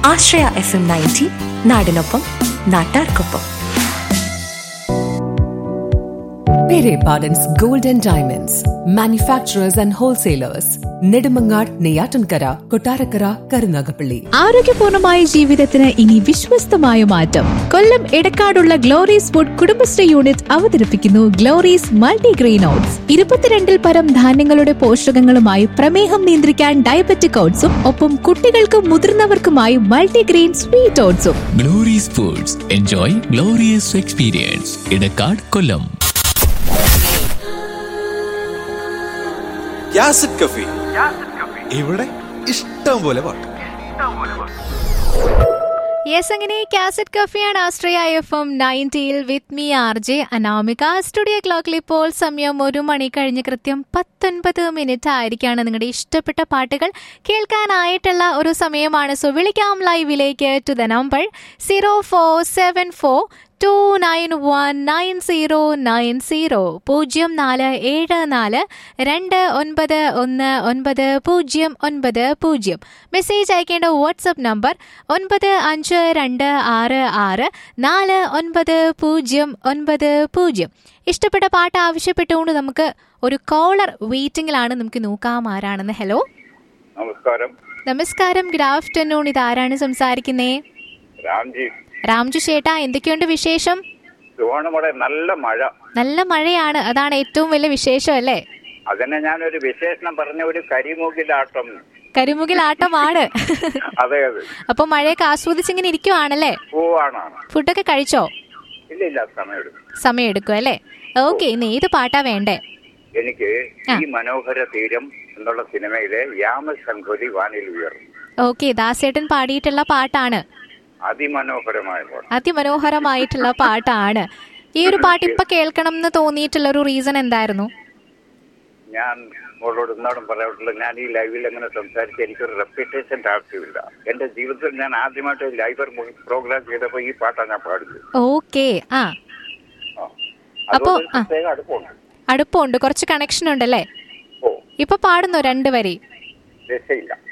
ആശ്രയ F M ninety നാടിനൊപ്പം നാട്ടാർക്കൊപ്പം Pere Pardon's Gold and Diamonds, manufacturers and wholesalers, Nedumangad, Neyatankara, Kotarakara, Karunagapalli. ആരോഗ്യപൂർണമായ ജീവിതത്തിന് ഇനി വിശ്വസ്തമായ മാറ്റം കൊല്ലം എടക്കാടുള്ള ഗ്ലോറീസ് ഫുഡ് കുടുംബശ്രീ യൂണിറ്റ് അവതരിപ്പിക്കുന്നു ഗ്ലോറീസ് മൾട്ടിഗ്രെയിൻ ഓട്സ് ഇരുപത്തിരണ്ടിൽ പരം ധാന്യങ്ങളുടെ പോഷകങ്ങളുമായി പ്രമേഹം നിയന്ത്രിക്കാൻ ഡയബറ്റിക് ഓട്സും ഒപ്പം കുട്ടികൾക്കും മുതിർന്നവർക്കുമായി മൾട്ടിഗ്രെയിൻ സ്വീറ്റ് ഓട്സും Glories foods enjoy glorious experience Edakkad Kollam യാസിഡ് കഫി ഇവിടെ ഇഷ്ടം പോലെ പാട്ട് യെസ് അങ്ങനെ കാസറ്റ് കഫിയാണ് ആശ്രയ എഫ് എം നയൻറ്റിയിൽ with me R J Anamika studio ക്ലോക്കിൽ ഇപ്പോൾ സമയം ഒരു മണി കഴിഞ്ഞ് കൃത്യം പത്തൊൻപത് മിനിറ്റ് ആയിരിക്കാണ് നിങ്ങളുടെ ഇഷ്ടപ്പെട്ട പാട്ടുകൾ കേൾക്കാനായിട്ടുള്ള ഒരു സമയമാണ് സോ വിളിക്കാം ലൈവിലേക്ക് to the number zero four seven four two nine one nine zero nine zero പൂജ്യം നാല് ഏഴ് നാല് രണ്ട് ഒൻപത് ഒന്ന് ഒൻപത് പൂജ്യം ഒൻപത് പൂജ്യം മെസ്സേജ് അയക്കേണ്ട വാട്സപ്പ് നമ്പർ ഒൻപത് അഞ്ച് രണ്ട് ആറ് ആറ് നാല് ഒൻപത് പൂജ്യം ഒൻപത് പൂജ്യം ഇഷ്ടപ്പെട്ട പാട്ട് ആവശ്യപ്പെട്ടുകൊണ്ട് നമുക്ക് ഒരു കോളർ വെയിറ്റിംഗിലാണ് നമുക്ക് നോക്കാം ആരാണെന്ന് ഹലോ നമസ്കാരം നമസ്കാരം ഗുഡ് ആഫ്റ്റർനൂൺ ഇത് ആരാണ് സംസാരിക്കുന്നേ രാംജി രാംജു ചേട്ടാ എന്തൊക്കെയുണ്ട് വിശേഷം സുവർണമോടെ നല്ല മഴ നല്ല മഴയാണ് അതാണ് ഏറ്റവും വലിയ വിശേഷം അല്ലേ അതിനെ ഞാനൊരു വിശേഷണം പറഞ്ഞ ഒരു കരിമൂക്കിലാട്ടം കരിമുകിൽ ആട്ടമാണ് അതെ അതെ അപ്പൊ മഴയൊക്കെ ആസ്വദിച്ചിങ്ങനെ ഇരിക്കുവാണല്ലേ പൂവാണാണ് ഫുഡൊക്കെ കഴിച്ചോ ഇല്ല ഇല്ല സമയമെടുക്കും സമയം എടുക്കും അല്ലേ ഓക്കെ ഇന്ന് ഏത് പാട്ടാ വേണ്ടേ എനിക്ക് ആ. ഈ മനോഹര തീരം എന്നുള്ള സിനിമയിലെ യാമശംഖൊലി വാനിൽ ഉയർന്നു ഓക്കെ ദാസേട്ടൻ പാടിയിട്ടുള്ള പാട്ടാണ് അതിമനോഹരമായ പാട്ട് അതിമനോഹരമായിട്ടുള്ള പാട്ടാണ് ഈ ഒരു പാട്ട് ഇപ്പൊ കേൾക്കണം എന്ന് തോന്നിയിട്ടുള്ള ഒരു റീസൺ എന്തായിരുന്നു ഞാൻ മോളോട് ഇന്നോടും പറയാറുള്ളത് ഞാൻ ഈ ലൈവിൽ അങ്ങനെ സംസാരിച്ച് എനിക്കൊരു റെപ്യൂട്ടേഷന്റെ ആവശ്യമില്ല എന്റെ ജീവിതത്തിൽ ഞാൻ ആദ്യമായിട്ട് ലൈവ് പ്രോഗ്രാം ചെയ്തപ്പോൾ ഈ പാട്ടാണ് ഞാൻ പാടുന്നത് ഓക്കെ ആ ആ. അപ്പോ, അതുകൊണ്ട് ആ. പ്രത്യേക അടുപ്പമുണ്ട് അടുപ്പമുണ്ട് കുറച്ച് കണക്ഷൻ ഉണ്ടല്ലേ ഓ ഇപ്പൊ പാടുന്നോ രണ്ടുവരി രക്ഷയില്ല